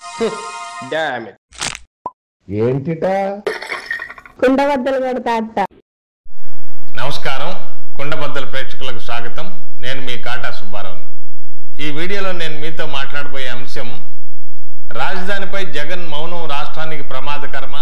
damn it ఏంటిటా కుండబద్దలు కొడతా అత్త నమస్కారం కుండబద్దల ప్రేక్షకులకు స్వాగతం నేను మీ కాటా సుబ్బారావుని ఈ వీడియోలో నేను మీతో మాట్లాడబోయే అంశం రాజధానిపై జగన్ మౌనం రాష్ట్రానికి ప్రమాదకరమా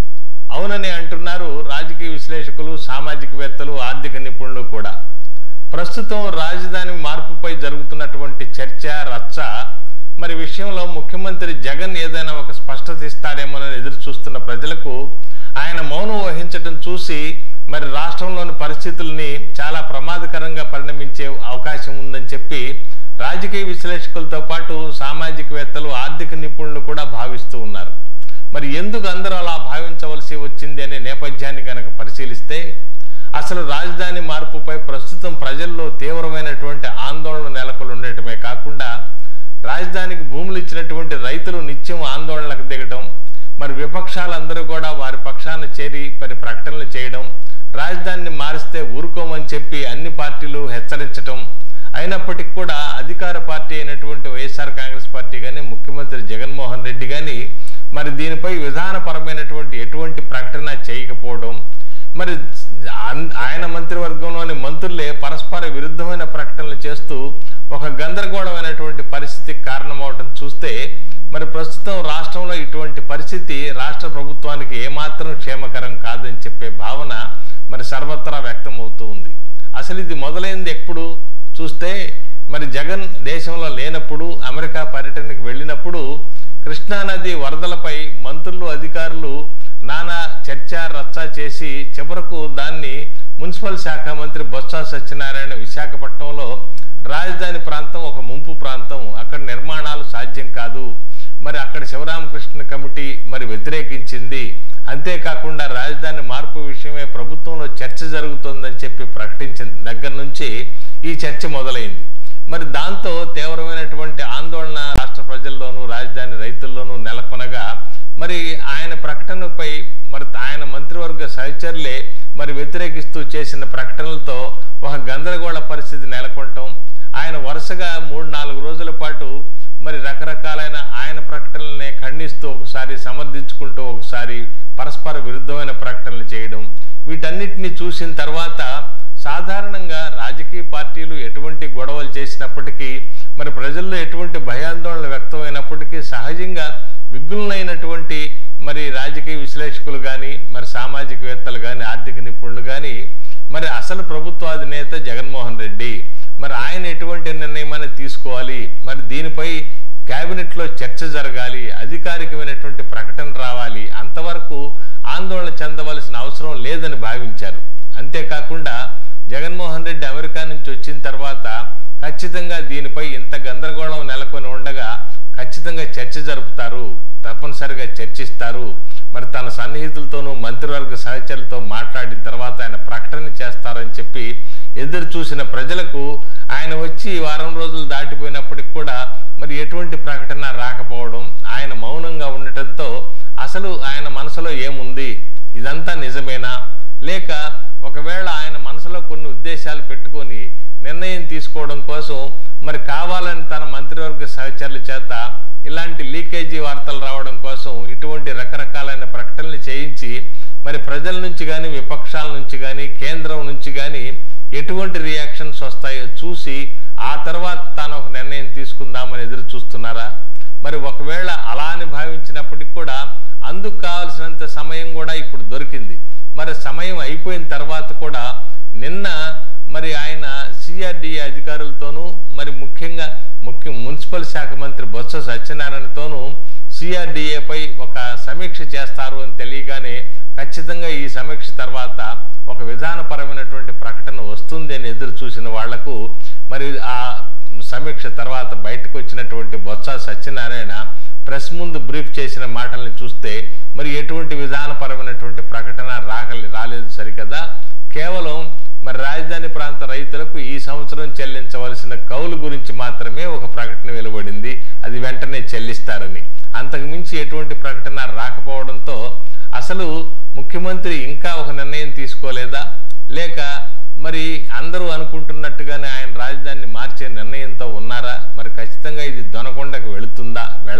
అవునని అంటున్నారు రాజకీయ విశ్లేషకులు సామాజికవేత్తలు ఆర్థిక నిపుణులు కూడా ప్రస్తుతం రాజధాని మార్పుపై జరుగుతున్నటువంటి చర్చ రచ్చ మరి విషయంలో ముఖ్యమంత్రి జగన్ ఏదైనా ఒక స్పష్టత ఇస్తారేమోనని ఎదురు చూస్తున్న ప్రజలకు ఆయన మౌనం వహించడం చూసి మరి రాష్ట్రంలోని పరిస్థితుల్ని చాలా ప్రమాదకరంగా పరిణమించే అవకాశం ఉందని చెప్పి రాజకీయ విశ్లేషకులతో పాటు సామాజికవేత్తలు ఆర్థిక నిపుణులు కూడా భావిస్తూ ఉన్నారు మరి ఎందుకు అందరూ అలా భావించవలసి వచ్చింది అనే నేపథ్యాన్ని కనుక పరిశీలిస్తే అసలు రాజధాని మార్పుపై ప్రస్తుతం ప్రజల్లో తీవ్రమైనటువంటి ఆందోళన నెలకొని ఉండటమే కాకుండా రాజధానికి భూములు ఇచ్చినటువంటి రైతులు నిత్యం ఆందోళనకు దిగడం మరి విపక్షాలందరూ కూడా వారి పక్షాన చేరి మరి ప్రకటనలు చేయడం రాజధానిని మారిస్తే ఊరుకోమని చెప్పి అన్ని పార్టీలు హెచ్చరించటం అయినప్పటికీ కూడా అధికార పార్టీ అయినటువంటి వైఎస్ఆర్ కాంగ్రెస్ పార్టీ కానీ ముఖ్యమంత్రి జగన్మోహన్ రెడ్డి కానీ మరి దీనిపై విధానపరమైనటువంటి ఎటువంటి ప్రకటన చేయకపోవడం మరి అన్- ఆయన మంత్రివర్గంలోని మంత్రులే పరస్పర విరుద్ధమైన ప్రకటనలు చేస్తూ ఒక గందరగోళమైనటువంటి పరిస్థితికి కారణమవటం చూస్తే మరి ప్రస్తుతం రాష్ట్రంలో ఇటువంటి పరిస్థితి రాష్ట్ర ప్రభుత్వానికి ఏమాత్రం క్షేమకరం కాదని చెప్పే భావన మరి సర్వత్రా వ్యక్తం అవుతూ ఉంది అసలు ఇది మొదలైంది ఎప్పుడు చూస్తే మరి జగన్ దేశంలో లేనప్పుడు అమెరికా పర్యటనకు వెళ్ళినప్పుడు కృష్ణానది వరదలపై మంత్రులు అధికారులు నానా చర్చ రచ్చ చేసి చివరకు దాన్ని మున్సిపల్ శాఖ మంత్రి బొత్స సత్యనారాయణ విశాఖపట్నంలో రాజధాని ప్రాంతం ఒక ముంపు ప్రాంతం అక్కడ నిర్మాణాలు సాధ్యం కాదు మరి అక్కడ శివరామకృష్ణ కమిటీ మరి వ్యతిరేకించింది అంతేకాకుండా రాజధాని మార్పు విషయమే ప్రభుత్వంలో చర్చ జరుగుతోందని చెప్పి ప్రకటించిన దగ్గర నుంచి ఈ చర్చ మొదలైంది మరి దాంతో తీవ్రమైనటువంటి ఆందోళన రాష్ట్ర ప్రజల్లోనూ రాజధాని రైతుల్లోనూ నెలకొనగా మరి ఆయన ప్రకటనపై మరి ఆయన మంత్రివర్గ సహచరులే మరి వ్యతిరేకిస్తూ చేసిన ప్రకటనలతో ఒక గందరగోళ పరిస్థితి నెలకొనటం ఆయన వరుసగా మూడు నాలుగు రోజుల పాటు మరి రకరకాలైన ఆయన ప్రకటనలనే ఖండిస్తూ ఒకసారి సమర్థించుకుంటూ ఒకసారి పరస్పర విరుద్ధమైన ప్రకటనలు చేయడం వీటన్నిటిని చూసిన తర్వాత సాధారణంగా రాజకీయ పార్టీలు ఎటువంటి గొడవలు చేసినప్పటికీ మరి ప్రజల్లో ఎటువంటి భయాందోళన వ్యక్తమైనప్పటికీ సహజంగా విఘ్నులైనటువంటి మరి రాజకీయ విశ్లేషకులు కానీ మరి సామాజికవేత్తలు కానీ ఆర్థిక నిపుణులు కానీ మరి అసలు ప్రభుత్వ అధినేత జగన్మోహన్ రెడ్డి మరి ఆయన ఎటువంటి నిర్ణయమైనా తీసుకోవాలి మరి దీనిపై కేబినెట్లో చర్చ జరగాలి అధికారికమైనటువంటి ప్రకటన రావాలి అంతవరకు ఆందోళన చెందవలసిన అవసరం లేదని భావించారు అంతేకాకుండా జగన్మోహన్ రెడ్డి అమెరికా నుంచి వచ్చిన తర్వాత ఖచ్చితంగా దీనిపై ఇంత గందరగోళం నెలకొని ఉండగా ఖచ్చితంగా చర్చ జరుపుతారు తప్పనిసరిగా చర్చిస్తారు మరి తన సన్నిహితులతోనూ మంత్రివర్గ సహచరులతో మాట్లాడిన తర్వాత ఆయన ప్రకటన చేస్తారని చెప్పి ఎదురు చూసిన ప్రజలకు ఆయన వచ్చి వారం రోజులు దాటిపోయినప్పటికి కూడా మరి ఎటువంటి ప్రకటన రాకపోవడం ఆయన మౌనంగా ఉండటంతో అసలు ఆయన మనసులో ఏముంది ఇదంతా నిజమేనా లేక ఒకవేళ ఆయన మనసులో కొన్ని ఉద్దేశాలు పెట్టుకొని నిర్ణయం తీసుకోవడం కోసం మరి కావాలని తన మంత్రివర్గ సహచరుల చేత ఇలాంటి లీకేజీ వార్తలు రావడం కోసం ఇటువంటి రకరకాలైన ప్రకటనలు చేయించి మరి ప్రజల నుంచి కానీ విపక్షాల నుంచి కానీ కేంద్రం నుంచి కానీ ఎటువంటి రియాక్షన్స్ వస్తాయో చూసి ఆ తర్వాత తాను ఒక నిర్ణయం తీసుకుందామని ఎదురు చూస్తున్నారా మరి ఒకవేళ అలా అని భావించినప్పటికీ కూడా అందుకు కావలసినంత సమయం కూడా ఇప్పుడు దొరికింది మరి సమయం అయిపోయిన తర్వాత కూడా నిన్న మరి ఆయన సిఆర్డిఏ అధికారులతోనూ మరి ముఖ్యంగా ముఖ్య మున్సిపల్ శాఖ మంత్రి బొత్స సత్యనారాయణతోనూ సిఆర్డిఏపై ఒక సమీక్ష చేస్తారు అని తెలియగానే ఖచ్చితంగా ఈ సమీక్ష తర్వాత ఒక విధానపరమైనటువంటి ప్రకటన వస్తుంది అని ఎదురు చూసిన వాళ్లకు మరి ఆ సమీక్ష తర్వాత బయటకు వచ్చినటువంటి బొత్స సత్యనారాయణ ప్రెస్ ముందు బ్రీఫ్ చేసిన మాటల్ని చూస్తే మరి ఎటువంటి విధానపరమైనటువంటి ప్రకటన రాగలి రాలేదు సరికదా కేవలం మరి రాజధాని ప్రాంత రైతులకు ఈ సంవత్సరం చెల్లించవలసిన కౌలు గురించి మాత్రమే ఒక ప్రకటన వెలువడింది అది వెంటనే చెల్లిస్తారని అంతకు మించి ఎటువంటి ప్రకటన రాకపోవడంతో అసలు ముఖ్యమంత్రి ఇంకా ఒక నిర్ణయం తీసుకోలేదా లేక మరి అందరూ అనుకుంటున్నట్టుగానే ఆయన రాజధానిని మార్చే నిర్ణయంతో ఉన్నారా మరి ఖచ్చితంగా ఇది దొనకొండకు వెళుతుందా వెళ్ళదా అని చెప్పి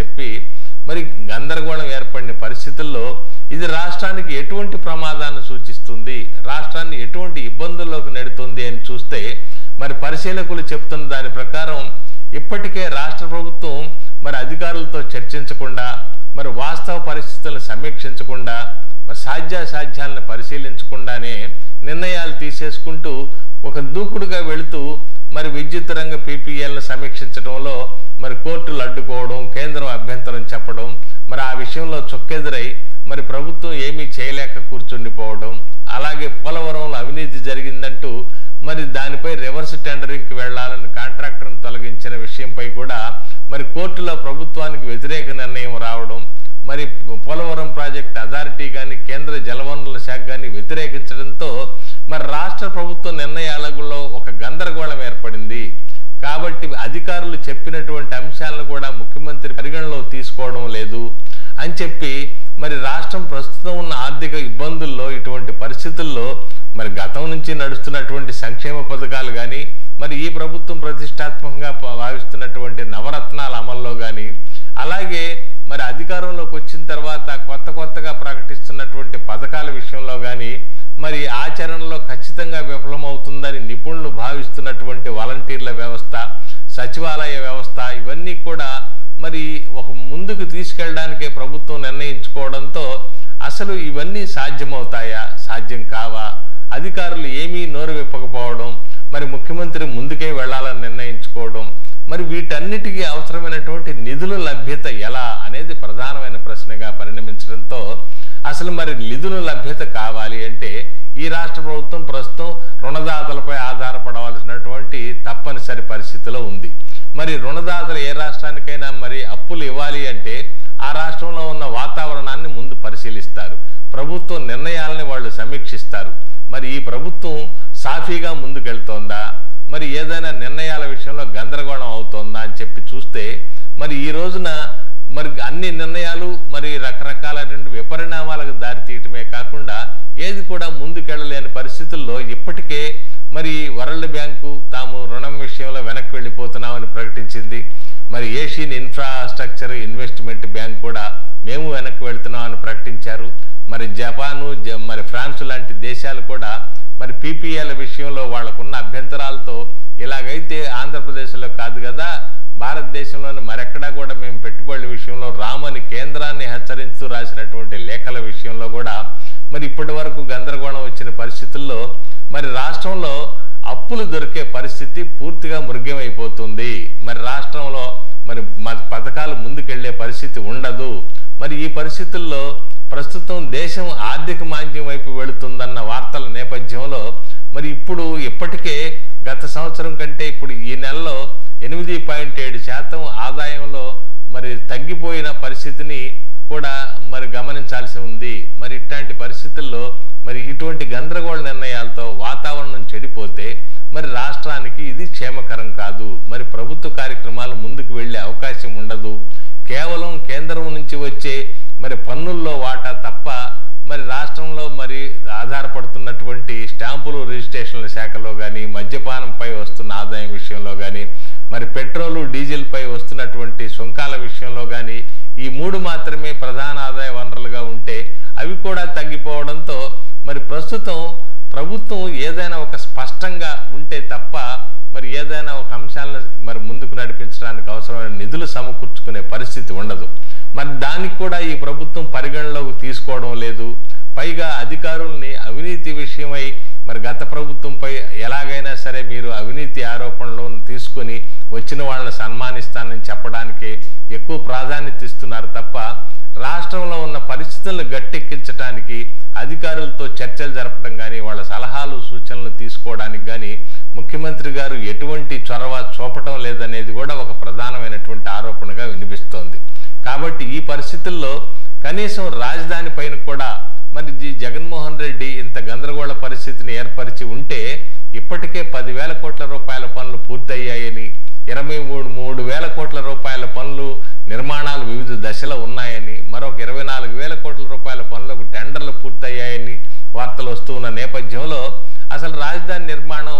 చెప్పి మరి గందరగోళం ఏర్పడిన పరిస్థితుల్లో ఇది రాష్ట్రానికి ఎటువంటి ప్రమాదాన్ని సూచిస్తుంది రాష్ట్రాన్ని ఎటువంటి ఇబ్బందుల్లోకి నెడుతుంది అని చూస్తే మరి పరిశీలకులు చెప్తున్న దాని ప్రకారం ఇప్పటికే రాష్ట్ర ప్రభుత్వం మరి అధికారులతో చర్చించకుండా మరి వాస్తవ పరిస్థితులను సమీక్షించకుండా మరి సాధ్యాసాధ్యాలను పరిశీలించకుండానే నిర్ణయాలు తీసేసుకుంటూ ఒక దూకుడుగా వెళుతూ మరి విద్యుత్ రంగ పీపీఎల్ను సమీక్షించడంలో మరి కోర్టులు అడ్డుకోవడం కేంద్రం అభ్యంతరం చెప్పడం మరి ఆ విషయంలో చొక్కెదురై మరి ప్రభుత్వం ఏమీ చేయలేక కూర్చుండిపోవడం అలాగే పోలవరంలో అవినీతి జరిగిందంటూ మరి దానిపై రివర్స్ టెండరింగ్కి వెళ్లాలని కాంట్రాక్టర్ను తొలగించిన విషయంపై కూడా మరి కోర్టులో ప్రభుత్వానికి వ్యతిరేక నిర్ణయం రావడం మరి పోలవరం ప్రాజెక్ట్ అథారిటీ కానీ కేంద్ర జలవనరుల శాఖ కానీ వ్యతిరేకించడంతో మరి రాష్ట్ర ప్రభుత్వ నిర్ణయాలలో ఒక గందరగోళం ఏర్పడింది కాబట్టి అధికారులు చెప్పినటువంటి అంశాలను కూడా ముఖ్యమంత్రి పరిగణలో తీసుకోవడం లేదు అని చెప్పి మరి రాష్ట్రం ప్రస్తుతం ఉన్న ఆర్థిక ఇబ్బందుల్లో ఇటువంటి పరిస్థితుల్లో మరి గతం నుంచి నడుస్తున్నటువంటి సంక్షేమ పథకాలు కానీ మరి ఈ ప్రభుత్వం ప్రతిష్టాత్మకంగా ప- భావిస్తున్నటువంటి నవరత్నాల అమల్లో కానీ అలాగే మరి అధికారంలోకి వచ్చిన తర్వాత కొత్త కొత్తగా ప్రకటిస్తున్నటువంటి పథకాల విషయంలో కానీ మరి ఆచరణలో ఖచ్చితంగా విఫలమవుతుందని నిపుణులు భావిస్తున్నటువంటి వాలంటీర్ల వ్యవస్థ సచివాలయ వ్యవస్థ ఇవన్నీ కూడా మరి ఒక ముందుకు తీసుకెళ్ళడానికే ప్రభుత్వం నిర్ణయించుకోవడంతో అసలు ఇవన్నీ సాధ్యమవుతాయా సాధ్యం కావా అధికారులు ఏమీ నోరు విప్పకపోవడం మరి ముఖ్యమంత్రి ముందుకే వెళ్ళాలని నిర్ణయించుకోవడం మరి వీటన్నిటికీ అవసరమైనటువంటి నిధుల లభ్యత ఎలా అనేది ప్రధానమైన ప్రశ్నగా పరిణమించడంతో అసలు మరి నిధుల లభ్యత కావాలి అంటే ఈ రాష్ట్ర ప్రభుత్వం ప్రస్తుతం రుణదాతలపై ఆధారపడవలసినటువంటి తప్పనిసరి పరిస్థితిలో ఉంది మరి రుణదాతలు ఏ రాష్ట్రానికైనా మరి అప్పులు ఇవ్వాలి అంటే ఆ రాష్ట్రంలో ఉన్న వాతావరణాన్ని ముందు పరిశీలిస్తారు ప్రభుత్వం నిర్ణయాలని వాళ్ళు సమీక్షిస్తారు మరి ఈ ప్రభుత్వం సాఫీగా ముందుకెళ్తోందా మరి ఏదైనా నిర్ణయాల విషయంలో గందరగోళం అవుతోందా అని చెప్పి చూస్తే మరి ఈ రోజున మరి అన్ని నిర్ణయాలు మరి రకరకాలైన విపరిణామాలకు దారితీయటమే కాకుండా ఏది కూడా ముందుకెళ్ళలేని పరిస్థితుల్లో ఇప్పటికే మరి వరల్డ్ బ్యాంకు తాము రుణం విషయంలో వెనక్కి వెళ్ళిపోతున్నామని ప్రకటించింది మరి ఏషియన్ ఇన్ఫ్రాస్ట్రక్చర్ ఇన్వెస్ట్మెంట్ బ్యాంక్ కూడా మేము వెనక్కి వెళ్తున్నామని ప్రకటించారు మరి జపాను జ- మరి ఫ్రాన్స్ లాంటి దేశాలు కూడా మరి పీపీఎల్ విషయంలో వాళ్ళకున్న అభ్యంతరాలతో ఇలాగైతే ఆంధ్రప్రదేశ్లో కాదు కదా భారతదేశంలోని మరెక్కడా కూడా మేము పెట్టుబడుల విషయంలో రామని కేంద్రాన్ని హెచ్చరిస్తూ రాసినటువంటి లేఖల విషయంలో కూడా మరి ఇప్పటి వరకు గందరగోళం వచ్చిన పరిస్థితుల్లో మరి రాష్ట్రంలో అప్పులు దొరికే పరిస్థితి పూర్తిగా మృగ్యమైపోతుంది మరి రాష్ట్రంలో మరి మ- పథకాలు ముందుకెళ్లే పరిస్థితి ఉండదు మరి ఈ పరిస్థితుల్లో ప్రస్తుతం దేశం ఆర్థిక మాంద్యం వైపు వెళుతుందన్న వార్తల నేపథ్యంలో మరి ఇప్పుడు ఇప్పటికే గత సంవత్సరం కంటే ఇప్పుడు ఈ నెలలో ఎనిమిది పాయింట్ ఏడు శాతం ఆదాయంలో మరి తగ్గిపోయిన పరిస్థితిని కూడా మరి గమనించాల్సి ఉంది మరి ఇట్లాంటి పరిస్థితుల్లో మరి ఇటువంటి గందరగోళ నిర్ణయాలతో వాతావరణం చెడిపోతే మరి రాష్ట్రానికి ఇది క్షేమకరం కాదు మరి ప్రభుత్వ కార్యక్రమాలు ముందుకు వెళ్ళే అవకాశం ఉండదు కేవలం కేంద్రం నుంచి వచ్చే మరి పన్నుల్లో వాటా తప్ప మరి రాష్ట్రంలో మరి ఆధారపడుతున్నటువంటి స్టాంపులు రిజిస్ట్రేషన్ల శాఖలో కానీ మద్యపానంపై వస్తున్న ఆదాయం విషయంలో కానీ మరి పెట్రోలు డీజిల్ పై వస్తున్నటువంటి సుంకాల విషయంలో కానీ ఈ మూడు మాత్రమే ప్రధాన ఆదాయ వనరులుగా ఉంటే అవి కూడా తగ్గిపోవడంతో మరి ప్రస్తుతం ప్రభుత్వం ఏదైనా ఒక స్పష్టంగా ఉంటే తప్ప మరి ఏదైనా ఒక అంశాలను మరి ముందుకు నడిపించడానికి అవసరమైన నిధులు సమకూర్చుకునే పరిస్థితి ఉండదు మరి దానికి కూడా ఈ ప్రభుత్వం పరిగణలోకి తీసుకోవడం లేదు పైగా అధికారుల్ని అవినీతి విషయమై మరి గత ప్రభుత్వంపై ఎలాగైనా సరే మీరు అవినీతి ఆరోపణలను తీసుకొని వచ్చిన వాళ్ళని సన్మానిస్తానని చెప్పడానికి ఎక్కువ ప్రాధాన్యత ఇస్తున్నారు తప్ప రాష్ట్రంలో ఉన్న పరిస్థితులను గట్టెక్కించడానికి అధికారులతో చర్చలు జరపడం కానీ వాళ్ళ సలహాలు సూచనలు తీసుకోవడానికి కానీ ముఖ్యమంత్రి గారు ఎటువంటి చొరవ చూపటం లేదనేది కూడా ఒక ప్రధానమైనటువంటి ఆరోపణగా వినిపిస్తోంది కాబట్టి ఈ పరిస్థితుల్లో కనీసం రాజధాని పైన కూడా మరి జి జగన్మోహన్ రెడ్డి ఇంత గందరగోళ పరిస్థితిని ఏర్పరిచి ఉంటే ఇప్పటికే పదివేల కోట్ల రూపాయల పనులు పూర్తయ్యాయని ఇరవై మూడు మూడు వేల కోట్ల రూపాయల పనులు నిర్మాణాలు వివిధ దశలో ఉన్నాయని మరొక ఇరవై నాలుగు వేల కోట్ల రూపాయల పనులకు టెండర్లు పూర్తయ్యాయని వార్తలు వస్తూ ఉన్న నేపథ్యంలో అసలు రాజధాని నిర్మాణం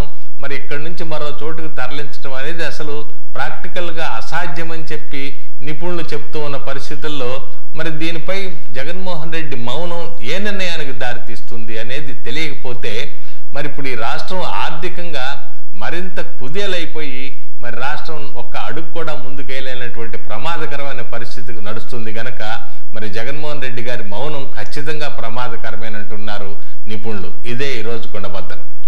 మరి ఇక్కడి నుంచి మరో చోటుకు తరలించడం అనేది అసలు ప్రాక్టికల్గా అసాధ్యమని చెప్పి నిపుణులు చెప్తూ ఉన్న పరిస్థితుల్లో మరి దీనిపై జగన్మోహన్ రెడ్డి మౌనం ఏ నిర్ణయానికి దారితీస్తుంది అనేది తెలియకపోతే మరి ఇప్పుడు ఈ రాష్ట్రం ఆర్థికంగా మరింత కుదేలైపోయి మరి రాష్ట్రం ఒక్క అడుగు కూడా ముందుకేయలేనటువంటి ప్రమాదకరమైన పరిస్థితికి నడుస్తుంది గనక మరి జగన్మోహన్ రెడ్డి గారి మౌనం ఖచ్చితంగా ప్రమాదకరమేనంటున్నారు నిపుణులు ఇదే ఈరోజు కొండబద్దలు